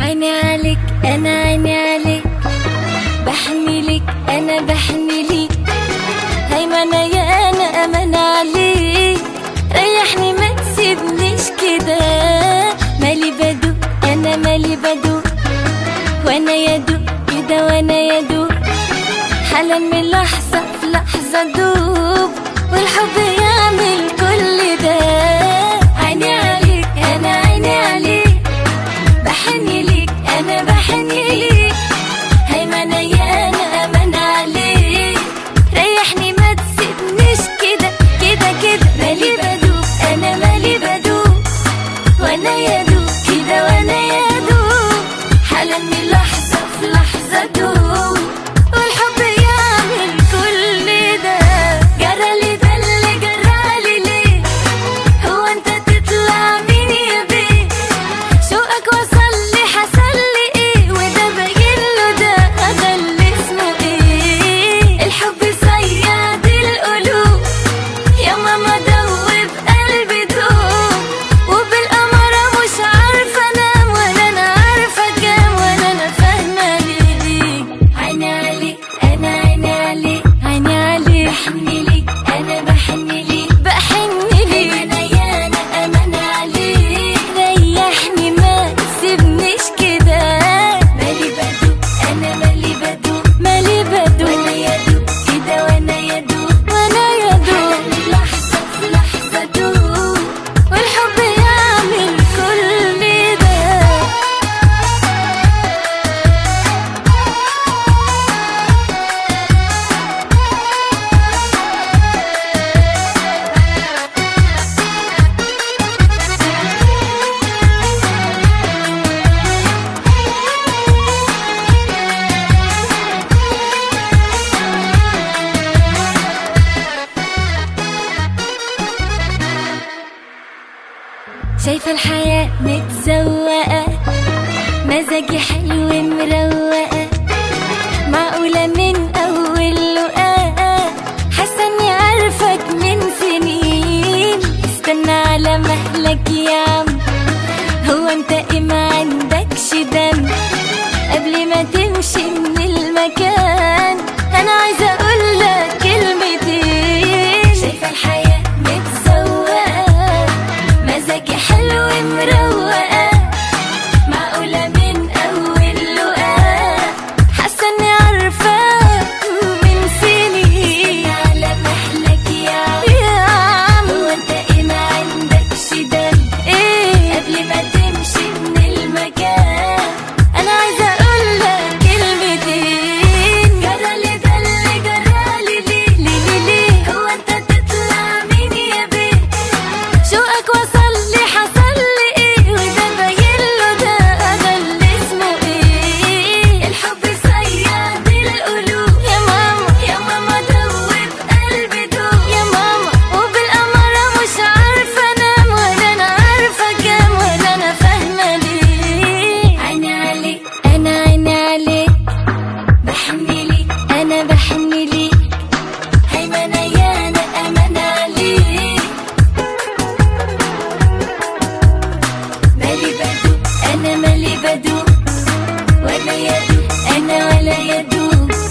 عيني عليك انا عيني عليك بحني لك انا بحني ليك هيمنة يا انا امان عليك ريحني ما تسيبنيش كده مالي بدوق انا مالي بدوق وانا يدوق كده وانا يدوق حالا من لحظة في لحظة دوب والحب يعمل كل ده عيني عليك انا عيني عليك بحني ليك انا بحني ليك هيمنة يا انا امان عليك ريحني ما تسيبنيش كده كده كده مالي بدوب انا مالي بدوب وانا يدوب كده وانا يدوب حالا من لحظة في لحظة دوب والحب يعمل كل ده جرالي ده اللي جرالي ليه هو انت تطلع مين يا بيه شوقك وصل لي حصل لي ايه وده باين له ده ده اللي اسمه ايه الحب صياد القلوب يا ماما دوب قلبي دوب وبالقمرة مش عارفة انام ولا انا عارفة كام ولا انا فاهمة ليه عيني عليك انا عيني عليك عيني عليك بحني ليك انا بحني ليك بحني ليك انا يا انا امان عليك ريحني ما تسيبنيش كده مالي بدوب انا مالي بدوب مالي بدوب وانا يدوب كده وانا يدوب وانا يدوب من لحظة في لحظة دوب والحب يعمل كل ده شايفة الحياة متسوقة مزاجي حلو مروقة معقولة من أول لقاء حاسة إني عارفك من سنين استنى على مهلك يا عم هو أنت إيه ما عندكش دم قبل ما تمشي من المكان أنا عايزة أقول لك كلمتين شايفة الحياة متسوقة مزاجي حلو مروقة معقولة من أول لقاء حاسة إني عارفاك من سنين على مهلك يا عم يا عم هو أنت إيه ما عندكش دم إيه قبل ما تمشي من المكان أنا عايزة أقول لك كلمتين جرالي ده اللي جرالي ليه ليه ليه ليه هو أنت تطلع مين يا بيه شوقك وصل لي حصل لي ايه وده باين له ده ده اللي اسمه ايه الحب صياد القلوب يا ماما يا ماما دوب قلبي دوب يا ماما وبالقمرة مش عارفة انام ولا انا عارفة كام ولا انا فاهمة ليه عيني عليك انا عيني عليك بحني ليك انا بحني ليك هيمنة يا انا امان عليك مالي بدوب انا مالي بدوب ولا يدوب انا ولا يدوب